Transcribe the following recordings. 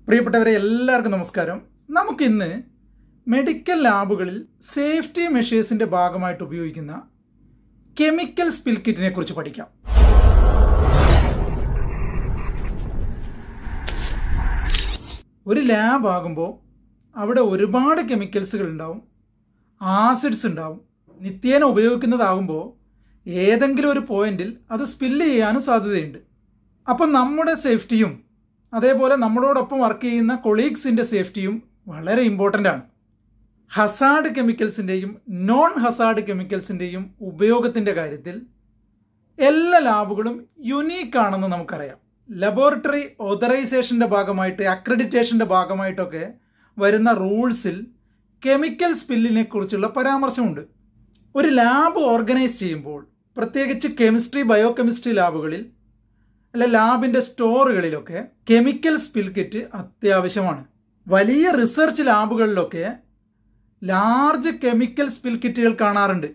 പ്രിയപ്പെട്ടവരെ എല്ലാവർക്കും നമസ്കാരം നമുക്കിന്ന് മെഡിക്കൽ ലാബുകളിൽ സേഫ്റ്റി മെഷേഴ്സിൻ്റെ ഭാഗമായിട്ട് ഉപയോഗിക്കുന്ന കെമിക്കൽ സ്പിൽ കിറ്റിനെ കുറിച്ച് പഠിക്കാം ഒരു ലാബ് ആകുമ്പോൾ അവിടെ ഒരുപാട് കെമിക്കൽസുകൾ ഉണ്ടാവും ആസിഡ്സ് ഉണ്ടാവും നിത്യേന ഉപയോഗിക്കുന്നതാകുമ്പോൾ ഏതെങ്കിലും ഒരു പോയിന്റിൽ അത് സ്പില്ല് ചെയ്യാനും സാധ്യതയുണ്ട് അപ്പം നമ്മുടെ സേഫ്റ്റിയും അതേപോലെ നമ്മളോടൊപ്പം വർക്ക് ചെയ്യുന്ന കൊളീഗ്സിൻ്റെ സേഫ്റ്റിയും വളരെ ഇമ്പോർട്ടൻ്റ് ആണ് ഹസാഡ് കെമിക്കൽസിൻ്റെയും നോൺ ഹസാഡ് കെമിക്കൽസിൻ്റെയും ഉപയോഗത്തിൻ്റെ കാര്യത്തിൽ എല്ലാ ലാബുകളും യുണീക്ക് ആണെന്ന് നമുക്കറിയാം ലബോറട്ടറി ഓതറൈസേഷൻ്റെ ഭാഗമായിട്ട് അക്രഡിറ്റേഷൻ്റെ ഭാഗമായിട്ടൊക്കെ വരുന്ന റൂൾസിൽ കെമിക്കൽ സ്പില്ലിനെ കുറിച്ചുള്ള പരാമർശമുണ്ട് ഒരു ലാബ് ഓർഗനൈസ് ചെയ്യുമ്പോൾ പ്രത്യേകിച്ച് കെമിസ്ട്രി ബയോ കെമിസ്ട്രി ലാബുകളിൽ അല്ല ലാബിൻ്റെ സ്റ്റോറുകളിലൊക്കെ കെമിക്കൽ സ്പിൽ കിറ്റ് അത്യാവശ്യമാണ് വലിയ റിസർച്ച് ലാബുകളിലൊക്കെ ലാർജ് കെമിക്കൽ സ്പിൽ കിറ്റുകൾ കാണാറുണ്ട്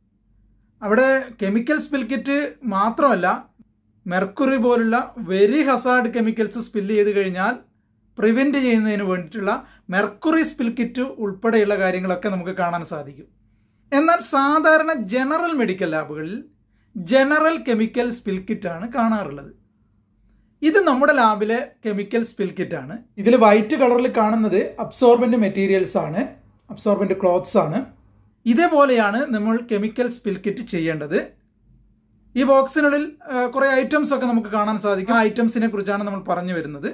അവിടെ കെമിക്കൽ സ്പിൽ കിറ്റ് മാത്രമല്ല മെർക്കുറി പോലുള്ള വെരി ഹസാർഡ് കെമിക്കൽസ് സ്പില്ല് ചെയ്ത് കഴിഞ്ഞാൽ പ്രിവെൻറ്റ് ചെയ്യുന്നതിന് വേണ്ടിയിട്ടുള്ള മെർക്കുറി സ്പിൽ കിറ്റ് ഉൾപ്പെടെയുള്ള കാര്യങ്ങളൊക്കെ നമുക്ക് കാണാൻ സാധിക്കും എന്നാൽ സാധാരണ ജനറൽ മെഡിക്കൽ ലാബുകളിൽ ജനറൽ കെമിക്കൽ സ്പിൽ കിറ്റാണ് കാണാറുള്ളത് ഇത് നമ്മുടെ ലാബിലെ കെമിക്കൽ സ്പിൽ കിറ്റാണ് ഇതിൽ വൈറ്റ് കളറിൽ കാണുന്നത് അബ്സോർബൻ്റ് മെറ്റീരിയൽസ് ആണ് അബ്സോർബൻ്റ് ക്ലോത്ത്സ് ആണ് ഇതേപോലെയാണ് നമ്മൾ കെമിക്കൽ സ്പിൽ കിറ്റ് ചെയ്യേണ്ടത് ഈ ബോക്സിനുള്ളിൽ കുറേ ഐറ്റംസ് ഒക്കെ നമുക്ക് കാണാൻ സാധിക്കും ആ ഐറ്റംസിനെ കുറിച്ചാണ് നമ്മൾ പറഞ്ഞു വരുന്നത്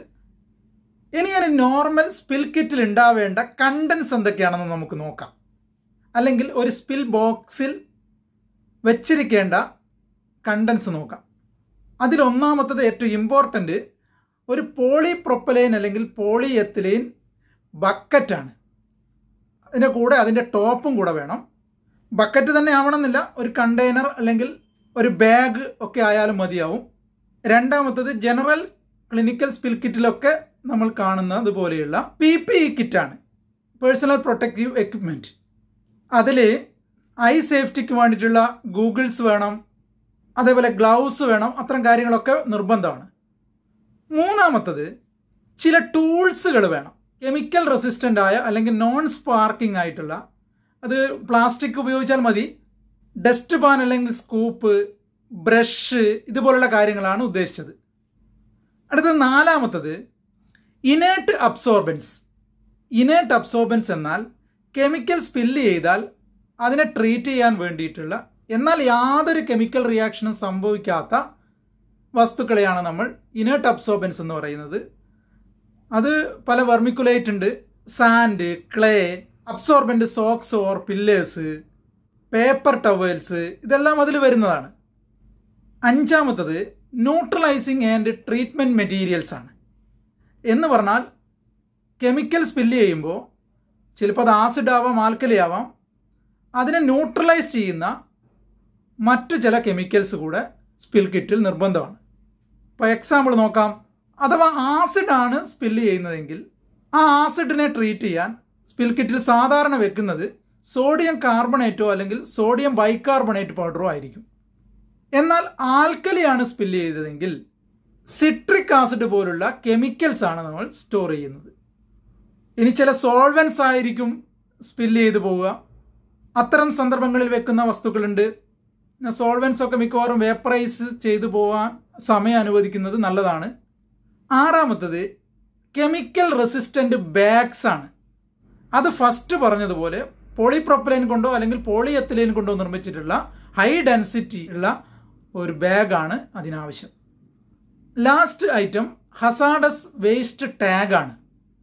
ഇനി ഞാൻ നോർമൽ സ്പിൽ കിറ്റിൽ ഉണ്ടാവേണ്ട കണ്ടൻസ് എന്തൊക്കെയാണെന്ന് നമുക്ക് നോക്കാം അല്ലെങ്കിൽ ഒരു സ്പിൽ ബോക്സിൽ വെച്ചിരിക്കേണ്ട കണ്ടൻസ് നോക്കാം അതിലൊന്നാമത്തത് ഏറ്റവും ഇമ്പോർട്ടൻ്റ് ഒരു പോളി പ്രൊപ്പലൈൻ അല്ലെങ്കിൽ പോളി എത്തിലൈൻ ബക്കറ്റാണ് അതിൻ്റെ കൂടെ അതിൻ്റെ ടോപ്പും കൂടെ വേണം ബക്കറ്റ് തന്നെ ആവണമെന്നില്ല ഒരു കണ്ടെയ്നർ അല്ലെങ്കിൽ ഒരു ബാഗ് ഒക്കെ ആയാലും മതിയാവും രണ്ടാമത്തത് ജനറൽ ക്ലിനിക്കൽ സ്പിൽ കിറ്റിലൊക്കെ നമ്മൾ കാണുന്നത് പോലെയുള്ള പി പി ഇ കിറ്റാണ് പേഴ്സണൽ പ്രൊട്ടക്റ്റീവ് എക്യുപ്മെൻറ്റ് അതിൽ ഐ സേഫ്റ്റിക്ക് വേണ്ടിയിട്ടുള്ള ഗൂഗിൾസ് വേണം അതേപോലെ ഗ്ലൗസ് വേണം അത്തരം കാര്യങ്ങളൊക്കെ നിർബന്ധമാണ് മൂന്നാമത്തത് ചില ടൂൾസുകൾ വേണം കെമിക്കൽ റെസിസ്റ്റൻ്റ് ആയ അല്ലെങ്കിൽ നോൺ സ്പാർക്കിംഗ് ആയിട്ടുള്ള അത് പ്ലാസ്റ്റിക് ഉപയോഗിച്ചാൽ മതി ഡസ്റ്റ് പാൻ അല്ലെങ്കിൽ സ്കൂപ്പ് ബ്രഷ് ഇതുപോലുള്ള കാര്യങ്ങളാണ് ഉദ്ദേശിച്ചത് അടുത്തത് നാലാമത്തത് ഇനേർട്ട് അബ്സോർബൻസ് ഇനേർട്ട് അബ്സോർബൻസ് എന്നാൽ കെമിക്കൽ സ്പില്ല് ചെയ്താൽ അതിനെ ട്രീറ്റ് ചെയ്യാൻ വേണ്ടിയിട്ടുള്ള എന്നാൽ യാതൊരു കെമിക്കൽ റിയാക്ഷനും സംഭവിക്കാത്ത വസ്തുക്കളെയാണ് നമ്മൾ ഇനേർട്ട് അബ്സോർബൻസ് എന്ന് പറയുന്നത് അത് പല വെർമിക്കുലേറ്റ് ഉണ്ട് sand clay absorbent socks or pillows paper towels ഇതെല്ലാം അതിൽ വരുന്നതാണ് അഞ്ചാമത്തത് ന്യൂട്രലൈസിങ് ആൻഡ് ട്രീറ്റ്മെൻറ്റ് മെറ്റീരിയൽസ് ആണ് എന്ന് പറഞ്ഞാൽ കെമിക്കൽ സ്പില്ല് ചെയ്യുമ്പോൾ ചിലപ്പോൾ അത് ആസിഡ് ആവാം ആൽക്കലി ആവാം അതിനെ ന്യൂട്രലൈസ് ചെയ്യുന്ന മറ്റു ചില കെമിക്കൽസ് കൂടെ സ്പിൽ കിറ്റിൽ നിർബന്ധമാണ് ഇപ്പോൾ എക്സാമ്പിൾ നോക്കാം അഥവാ ആസിഡാണ് സ്പില്ല് ചെയ്യുന്നതെങ്കിൽ ആ ആസിഡിനെ ട്രീറ്റ് ചെയ്യാൻ സ്പിൽ കിറ്റിൽ സാധാരണ വെക്കുന്നത് സോഡിയം കാർബണേറ്റോ അല്ലെങ്കിൽ സോഡിയം ബൈകാർബണേറ്റ് പൗഡറോ ആയിരിക്കും എന്നാൽ ആൽക്കലിയാണ് സ്പില്ല് ചെയ്തതെങ്കിൽ സിട്രിക് ആസിഡ് പോലുള്ള കെമിക്കൽസ് ആണ് നമ്മൾ സ്റ്റോർ ചെയ്യുന്നത് ഇനി ചില സോൾവൻസ് ആയിരിക്കും സ്പില്ല് ചെയ്തു പോവുക അത്തരം സന്ദർഭങ്ങളിൽ വെക്കുന്ന വസ്തുക്കളുണ്ട് സോൾവൻസ് ഒക്കെ മിക്കവാറും വേപ്പറൈസ് ചെയ്തു പോകാൻ സമയം അനുവദിക്കുന്നത് നല്ലതാണ് ആറാമത്തത് കെമിക്കൽ റെസിസ്റ്റൻ്റ് ബാഗ്സ് ആണ് അത് ഫസ്റ്റ് പറഞ്ഞതുപോലെ പോളിപ്രൊപ്പലൈൻ കൊണ്ടോ അല്ലെങ്കിൽ പോളി എത്തിലൈൻ കൊണ്ടോ നിർമ്മിച്ചിട്ടുള്ള ഹൈ ഡെൻസിറ്റി ഉള്ള ഒരു ബാഗാണ് അതിനാവശ്യം ലാസ്റ്റ് ഐറ്റം ഹസാഡസ് വേസ്റ്റ് ടാഗാണ്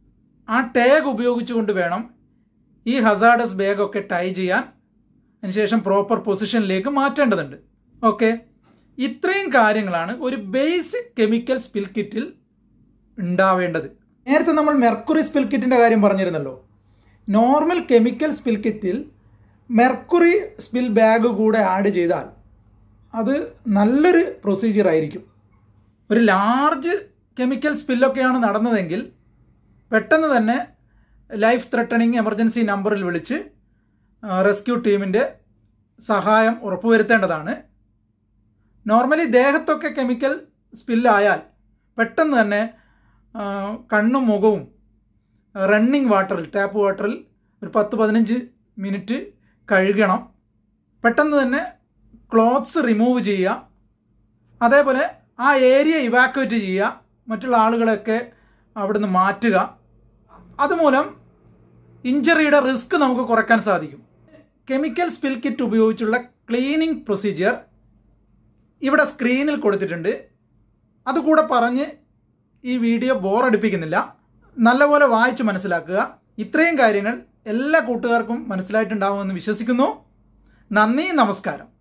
ആ ടാഗ് ഉപയോഗിച്ചുകൊണ്ട് വേണം ഈ ഹസാഡസ് ബാഗൊക്കെ ടൈ ചെയ്യാൻ അതിനുശേഷം പ്രോപ്പർ പൊസിഷനിലേക്ക് മാറ്റേണ്ടതുണ്ട് ഓക്കെ ഇത്രയും കാര്യങ്ങളാണ് ഒരു ബേസിക് കെമിക്കൽ സ്പിൽ കിറ്റിൽ ഉണ്ടാവേണ്ടത് നേരത്തെ നമ്മൾ മെർക്കുറി സ്പിൽ കിറ്റിൻ്റെ കാര്യം പറഞ്ഞിരുന്നല്ലോ നോർമൽ കെമിക്കൽ സ്പിൽ കിറ്റിൽ മെർക്കുറി സ്പിൽ ബാഗ് കൂടെ ആഡ് ചെയ്താൽ അത് നല്ലൊരു പ്രൊസീജിയർ ആയിരിക്കും ഒരു ലാർജ് കെമിക്കൽ സ്പില്ലൊക്കെയാണ് നടന്നതെങ്കിൽ പെട്ടെന്ന് തന്നെ ലൈഫ് ത്രെട്ടണിങ് എമർജൻസി നമ്പറിൽ വിളിച്ച് റെസ്ക്യൂ ടീമിൻ്റെ സഹായം ഉറപ്പുവരുത്തേണ്ടതാണ് നോർമലി ദേഹത്തൊക്കെ കെമിക്കൽ സ്പില്ലായാൽ പെട്ടെന്ന് തന്നെ ആ, കണ്ണും മുഖവും റണ്ണിങ് വാട്ടറിൽ ടാപ്പ് വാട്ടറിൽ ഒരു പത്ത് പതിനഞ്ച് മിനിറ്റ് കഴുകണം പെട്ടെന്ന് തന്നെ ക്ലോത്ത്സ് റിമൂവ് ചെയ്യുക അതേപോലെ ആ ഏരിയ ഇവാക്യുവേറ്റ് ചെയ്യുക മറ്റുള്ള ആളുകളെയൊക്കെ അവിടുന്ന് മാറ്റുക അതുമൂലം ഇഞ്ചറിയുടെ റിസ്ക് നമുക്ക് കുറയ്ക്കാൻ സാധിക്കും കെമിക്കൽ സ്പിൽ കിറ്റ് ഉപയോഗിച്ചുള്ള ക്ലീനിങ് പ്രൊസീജിയർ ഇവിടെ സ്ക്രീനിൽ കൊടുത്തിട്ടുണ്ട് അതുകൂടെ പറഞ്ഞ് ഈ വീഡിയോ ബോറടിപ്പിക്കുന്നില്ല നല്ലപോലെ വായിച്ച് മനസ്സിലാക്കുക ഇത്രയും കാര്യങ്ങൾ എല്ലാ കൂട്ടുകാർക്കും മനസ്സിലായിട്ടുണ്ടാവുമെന്ന് വിശ്വസിക്കുന്നു നന്ദി നമസ്കാരം